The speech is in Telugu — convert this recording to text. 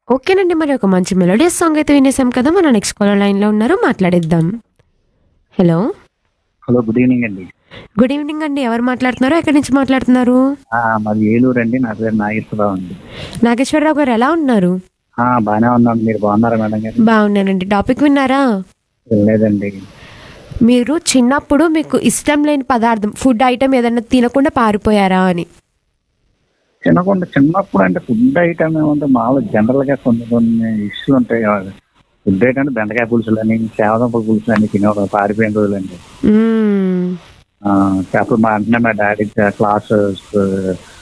ఓకేనండి మరి ఒక మంచి మెలోడియస్ సాంగ్ అయితే వినేసాం కదా మన నెక్స్ట్ కాలర్ లైన్లో ఉన్నారు మాట్లాడిద్దాం హలో హలో గుడ్ ఈవినింగ్ అండి గుడ్ ఈవినింగ్ అండి ఎవరు మాట్లాడుతున్నారు ఎక్కడి నుంచి మాట్లాడుతున్నారు ఆ, మాది ఏలూరు అండి నా పేరు నాగేశ్వరరావు అండి నాగేశ్వరరావు గారు ఎలా ఉన్నారు ఆ, బాగానే ఉన్నాను మీరు బాగున్నారా మేడం గారు బాగున్నానండి టాపిక్ విన్నారా లేదండి మీరు చిన్నప్పుడు మీకు ఇష్టం లేని పదార్థం ఫుడ్ ఐటమ్ ఏదైనా తినకుండా పారిపోయారా అని తినకుండా చిన్నప్పుడు అంటే ఫుడ్ ఐటమ్ ఏమంటే మామూలు జనరల్ గా కొన్ని కొన్ని ఇష్యూలు ఉంటాయి కదా. ఫుడ్ ఐటమ్ అంటే బెండకాయ పులుసులు అని చేవదంప పులుసులు అని తినే ఒక పారిపోయిన రోజులండి మ్మ్. ఆ, అప్పుడు మా అంటే మా డాడీ క్లాస్